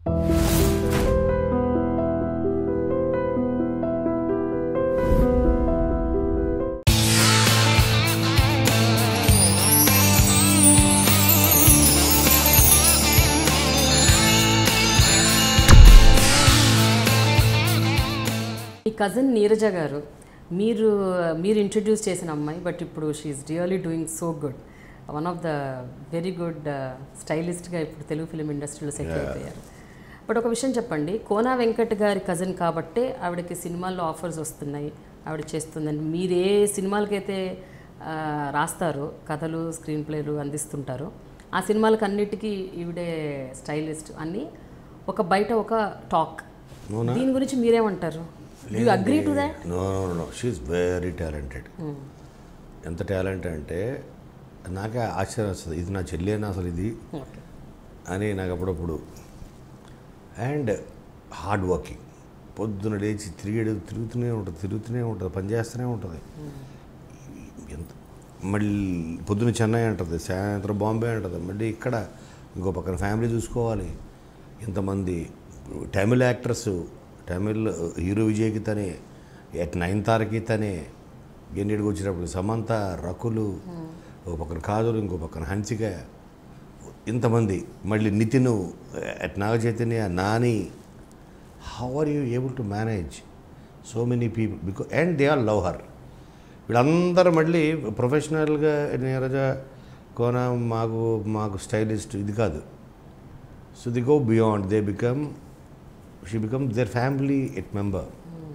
మీ cousin Neeraja గారు మీరు మీరు ఇంట్రడ్యూస్ చేసిన అమ్మాయి బట్ ఇప్పుడు she's really doing so good one of the very good స్టైలిస్ట్గా ఇప్పుడు తెలుగు ఫిలిం ఇండస్ట్రీలో సెటిల్ అయిపోయారు బట్ ఒక విషయం చెప్పండి కోనా వెంకట్ గారి కజిన్ కాబట్టే ఆవిడకి సినిమాల్లో ఆఫర్స్ వస్తున్నాయి ఆవిడ చేస్తుందని మీరు ఏ సినిమాలకైతే ఆ, రాస్తారో కథలు స్క్రీన్ ప్లేలు అందిస్తుంటారో ఆ సినిమాలకు అన్నిటికీ ఈవిడే స్టైలిస్ట్ అని ఒక బయట ఒక టాక్ దీని గురించి మీరేమంటారు you agree to that no no she's very talented ఎంత టాలెంట్ అంటే నాకే ఆశ్చర్యం వస్తుంది ఇది నా చెల్లేనా అసలు ఇది ఓకే అని నాకు అప్పుడప్పుడు అండ్ హార్డ్ వర్కింగ్ పొద్దున లేచి తిరిగేది తిరుగుతూనే ఉంటుంది తిరుగుతూనే ఉంటుంది పని చేస్తూనే ఉంటుంది ఎంత మళ్ళీ పొద్దున చెన్నై అంటుంది సాయంత్రం బాంబే అంటుంది మళ్ళీ ఇక్కడ ఇంకో పక్కన ఫ్యామిలీ చూసుకోవాలి ఇంతమంది తమిళ యాక్టర్స్ తమిళ్ హీరో విజయ్కి తనే ఎట్ నైన్ తారకి తనే ఎన్నిటికి వచ్చినప్పుడు సమంత రకులు ఒక పక్కన కాజులు ఇంకో పక్కన హన్సిక ఇంతమంది మళ్ళీ Nithin at Naga Chaitanya Nani how are you able to manage so many people because and they are love her వీళ్ళందరూ మళ్ళీ ప్రొఫెషనల్గా నీరజ కోన మాకు మాకు స్టైలిస్ట్ ఇది కాదు so they go beyond they become she become their family at member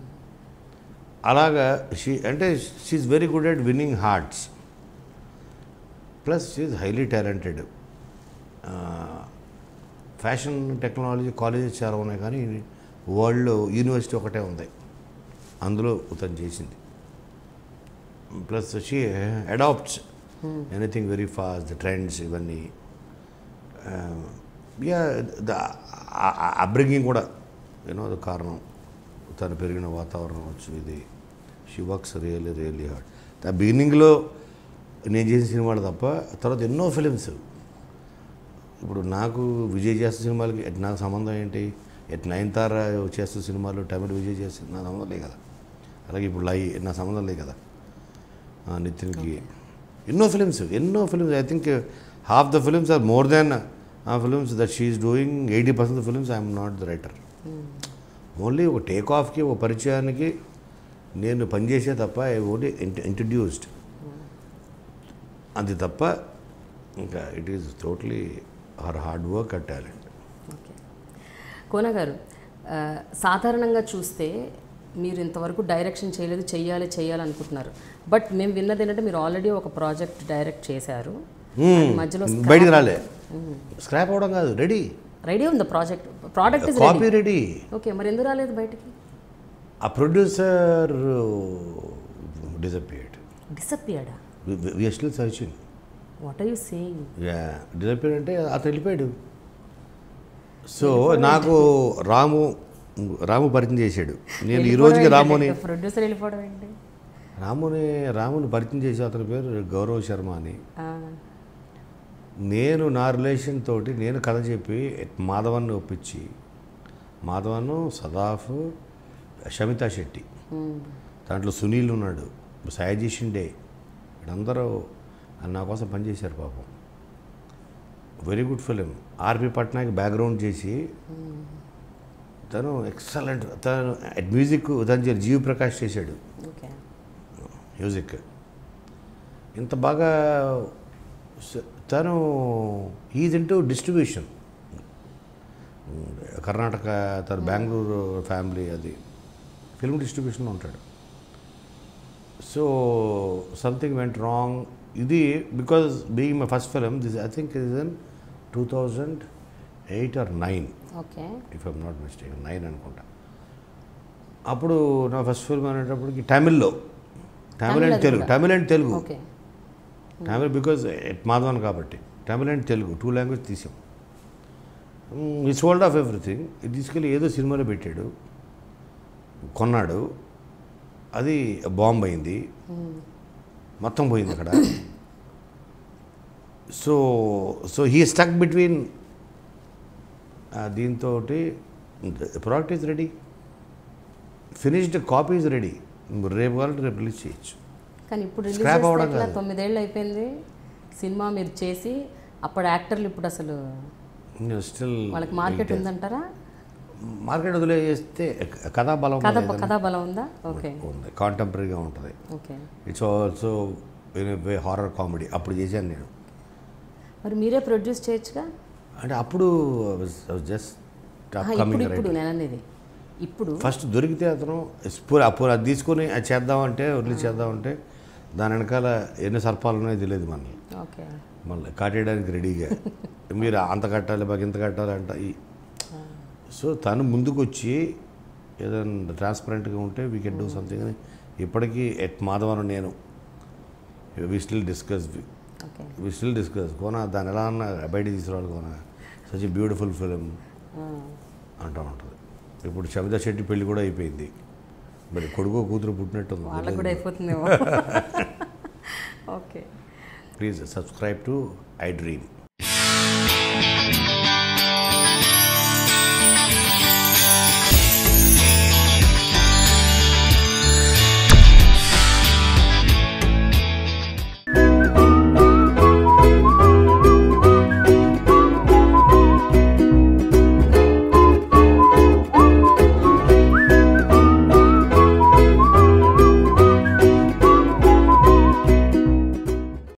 అలాగా షీ అంటే she's very good at winning hearts plus she's highly talented fashion technology colleges చాలా ఉన్నాయి కానీ వరల్డ్లో యూనివర్సిటీ ఒకటే ఉంది అందులో తను చేసింది plus she adapts anything very fast the trends ఇవన్నీ యా ద అబ్రింగింగ్ కూడా యూనో అది కారణం తను పెరిగిన వాతావరణం వచ్చు ఇది she works really really hard ఆ బిగినింగ్లో నేను చేసిన సినిమాలు తప్ప తర్వాత ఎన్నో ఫిలిమ్స్ ఇప్పుడు నాకు విజయ్ చేస్తున్న సినిమాలకి ఎట్ నాకు సంబంధం ఏంటి ఎట్ నైన్ తార చేస్తున్న సినిమాలు తమిళ విజయ్ చేస్తుంది నా సంబంధం లేదు కదా అలాగే ఇప్పుడు లై నా సంబంధం లేదు కదా ఆ, నితిన్కి ఎన్నో ఫిలిమ్స్ ఎన్నో films I think half the films are more than uh films that she's doing eighty percent the films I'm not the writer only ఒక టేక్ ఆఫ్కి ఒక పరిచయానికి నేను పనిచేసే తప్ప ఐ ఓన్లీ ఇంట్రడ్యూస్డ్ అది తప్ప ఇంకా it is totally her hard work or talent okay Kona garu ఆ, సాధారణంగా చూస్తే మీరు ఇంతవరకు డైరెక్షన్ చేయలేదు చెయ్యాలి చేయాలి అనుకుంటున్నారు బట్ మేము విన్నది ఏంటంటే మీరు ఆల్రెడీ ఒక ప్రాజెక్ట్ డైరెక్ట్ చేశారు అది మధ్యలో బయటికి రాలే స్క్రాప్ అవడం కాదు రెడీ రెడీ ఉంది project product is copy ready okay మరి ఎందుకు రాలేదు బయటికి ఆ ప్రొడ్యూసర్ డిసపియర్డ్ డిసప్పియర్డా we still searching what are you saying yeah disappear అంటే అతను వెళ్ళిపోయాడు సో నాకు రాము రాము పరిచయం చేశాడు నేను ఈ రోజుకి రాముని ప్రొడ్యూసర్ వెళ్ళిపోవడం ఏంటి రాముని రాముని పరిచయం చేసే అతని పేరు గౌరవ్ శర్మ అని ఆ, నేను నా రిలేషన్ తోటి నేను కథ చెప్పి మాధవన్ని ఒప్పించి మాధవన్ సదాఫ్ షమితా శెట్టి మ్మ్. దాంట్లో సునీల్ ఉన్నాడు సాయజీ షిండే వీళ్ళందరూ నా కోసం పనిచేశారు పాపం very good film RP Patnaik background చేసి తను ఎక్సలెంట్ తను మ్యూజిక్ తను చేసి జీవి ప్రకాష్ చేశాడు ఓకే మ్యూజిక్ ఇంత బాగా స- తను ఈజ్ ఇంటూ డిస్ట్రిబ్యూషన్ కర్ణాటక తన బెంగళూరు ఫ్యామిలీ అది ఫిల్మ్ డిస్ట్రిబ్యూషన్లో ఉంటాడు సో సంథింగ్ వెంట్ రాంగ్ ఇది because being my first film this I think is in two thousand eight or nine okay if I'm not mistake nine అనుకుంటా అప్పుడు నా ఫస్ట్ ఫిల్మ్ అనేటప్పటికి తమిళ్లో తమిళ్ అండ్ తమిళ్ తెలుగు కూడా. Tamil and Telugu okay Tamil because Madhavan కాబట్టి Tamil and Telugu two language తీసాం ఈ సోల్డ్ ఆఫ్ ఎవ్రీథింగ్ ఇది తీసుకెళ్ళి ఏదో సినిమాలో పెట్టాడు కొన్నాడు అది బాంబ్ అయింది మొత్తం పోయింది అక్కడ so so he stuck between దీంతో product is ready finished copy is ready రేపు కావాలంటే రేపు రిలీజ్ చేయొచ్చు కానీ ఇప్పుడు రిలీజ్ Scrap చేస్తే అవ్వడం ఎట్లా కాదు. తొమ్మిదేళ్ళు అయిపోయింది సినిమా మీరు చేసి అప్పుడు యాక్టర్లు ఇప్పుడు అసలు స్టిల్ వాళ్ళకి మార్కెట్ ఉందంటారా మార్కెట్ వదిలేస్తే కథా బలం కథ అనేది కథా బలం ఉందా ఓకే ఉంది కాంటెంపరీగా ఉంటుంది okay it's also way horror comedy అప్పుడు చేశాను నేను మరి మీరే ప్రొడ్యూస్ చేయొచ్చుగా అంటే అప్పుడు జస్ట్ ఆహా, ఇప్పుడు కమింగ్ ఇప్పుడు నేను అనేది ఇప్పుడు ఫస్ట్ దొరికితే అతను స్పూర్ అప్పుడు అది తీసుకొని అది చేద్దామంటే వదిలి చేద్దామంటే దాని వెనకాల ఎన్ని సర్పాలు ఉన్నాయో తెలియదు మనల్ని ఓకే మళ్ళీ కట్టేయడానికి రెడీగా మీరు అంత కట్టాలి మాకు ఇంత కట్టాలి అంట ఈ సో తను ముందుకు వచ్చి ఏదైనా ట్రాన్స్పరెంట్గా ఉంటే వీ కెన్ డూ సంథింగ్ అని ఇప్పటికీ ఎట్ మాధవరం నేను we still discuss okay we still discuss Kona దాన్ని ఎలా అన్నా బయట తీసుకురావాలి కోన సచ్ బ్యూటిఫుల్ ఫిలిం అంటూ ఉంటుంది ఇప్పుడు శబితా శెట్టి పెళ్లి కూడా అయిపోయింది మరి కొడుకు కూతురు పుట్టినట్టు వాళ్ళకు కూడా ఉంది అయిపోతుందేమో okay please subscribe to I dream